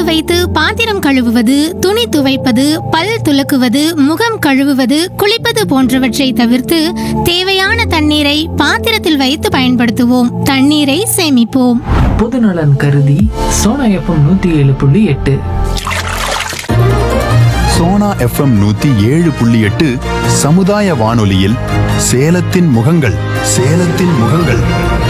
வைத்து பாத்திரம் கழுவுவது துணி துவைப்பது பல் துலக்குவது முகம் கழுவுவது குளிப்பது போன்றவற்றை தவிர்த்து தேவையான தண்ணீரை பாத்திரத்தில் வைத்து பயன்படுத்துவோம் தண்ணீரை சேமிப்போம் பொதுநலன் கருதி சோனா எஃப்எம் நூத்தி ஏழு புள்ளி எட்டு சோனா எஃப்எம் நூத்தி ஏழு புள்ளி எட்டு சமுதாய வானொலியில் சேலத்தின் முகங்கள் சேலத்தின் முகங்கள்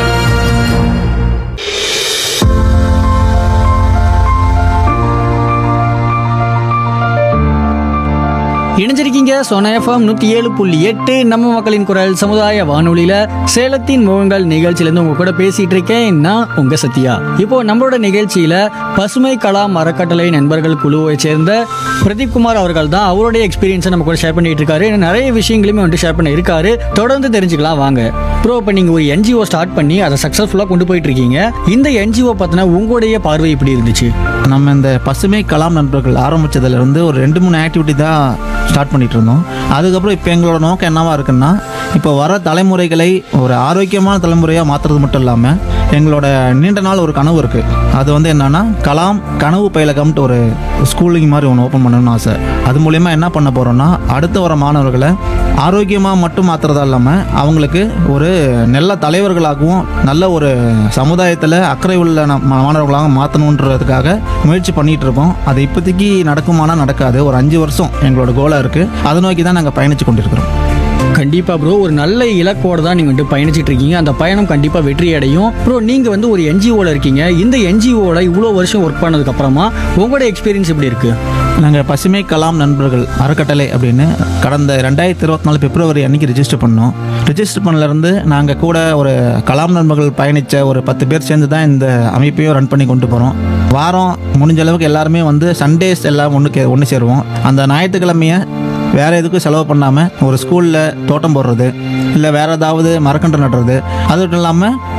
இணைஞ்சிருக்கீங்க சோனா எஃப்எம் நூற்றி ஏழு புள்ளி எட்டு நம்ம மக்களின் குரல் சமுதாய வானொலியில சேலத்தின் முகங்கள் நிகழ்ச்சியிலேருந்து உங்க கூட பேசிட்டு இருக்கேன் நான் உங்க சத்யா இப்போ நம்மளோட நிகழ்ச்சியில பசுமை கலா மரக்கட்டளை நண்பர்கள் குழுவை சேர்ந்த பிரதீப் குமார் அவர்கள் தான் அவருடைய எக்ஸ்பீரியன்ஸை நம்ம கூட ஷேர் பண்ணிட்டு இருக்காரு இன்னும் நிறைய விஷயங்களுமே வந்துட்டு ஷேர் பண்ணி இருக்காரு தொடர்ந்து தெரிஞ்சுக்கலாம் வாங்க ப்ரோ இப்போ நீங்க ஒரு என்ஜிஓ ஸ்டார்ட் பண்ணி அதை சக்ஸஸ்ஃபுல்லாக கொண்டு போயிட்டு இருக்கீங்க இந்த என்ஜிஓ பத்தின உங்களுடைய பார்வை எப்படி இருந்துச்சு நம்ம இந்த பசுமை கலாம் நண்பர்கள் ஆரம்பிச்சதுல இருந்து ஒரு ரெண்டு மூணு ஆக்டிவிட்டி தான் ஸ்டார்ட் பண்ணிட்டு இருந்தோம் அதுக்கப்புறம் இப்போ எங்களோட நோக்கம் என்னவா இருக்குன்னா இப்போ வர தலைமுறைகளை ஒரு ஆரோக்கியமான தலைமுறையாக மாற்றுறது மட்டும் இல்லாமல் எங்களோட நீண்ட நாள் ஒரு கனவு இருக்குது அது வந்து என்னன்னா கலாம் கனவு பயிலகம்ட்டு ஒரு ஸ்கூலிங் மாதிரி ஒன்று ஓப்பன் பண்ணணும்னு ஆசை அது மூலயமா என்ன பண்ண போகிறோம்னா அடுத்து வர மாணவர்களை ஆரோக்கியமாக மட்டும் மாற்றுறதா இல்லாமல் அவங்களுக்கு ஒரு நல்ல தலைவர்களாகவும் நல்ல ஒரு சமுதாயத்தில் அக்கறை உள்ள ந- மா- மாணவர்களாக மாற்றணுன்றதுக்காக முயற்சி பண்ணிட்டு இருக்கோம் அது இப்போதைக்கு நடக்குமானா நடக்காது ஒரு அஞ்சு வருஷம் எங்களோட கோலாக இருக்குது அதை நோக்கி தான் நாங்கள் பயணித்து கொண்டிருக்கிறோம் கண்டிப்பா ப்ரோ ஒரு நல்ல இலக்கோட தான் நீங்க வந்துட்டு பயணிச்சிட்டு இருக்கீங்க அந்த பயணம் கண்டிப்பா வெற்றி அடையும் ப்ரோ நீங்க வந்து ஒரு என்ஜிஓல இருக்கீங்க இந்த என்ஜிஓல இவ்வளோ வருஷம் ஒர்க் பண்ணதுக்கு அப்புறமா உங்களோட எக்ஸ்பீரியன்ஸ் எப்படி இருக்கு நாங்கள் பசுமை கலாம் நண்பர்கள் அறக்கட்டளை அப்படின்னு கடந்த ரெண்டாயிரத்தி இருபத்தி நாலு பிப்ரவரி அன்னைக்கு ரிஜிஸ்டர் பண்ணோம் ரிஜிஸ்டர் பண்ணலேருந்து நாங்கள் கூட ஒரு கலாம் நண்பர்கள் பயணித்த ஒரு பத்து பேர் சேர்ந்து தான் இந்த அமைப்பையும் ரன் பண்ணி கொண்டு போகிறோம் வாரம் முடிஞ்ச அளவுக்கு எல்லாருமே வந்து சண்டேஸ் எல்லாம் ஒன்று கே ஒன்று சேருவோம் அந்த ஞாயிற்றுக்கிழமையை வேற எதுக்கும் செலவு பண்ணாமல் ஒரு ஸ்கூலில் தோட்டம் போடுறது இல்லை வேற ஏதாவது மரக்கன்று நடுறது அது மட்டும் இல்லாமல்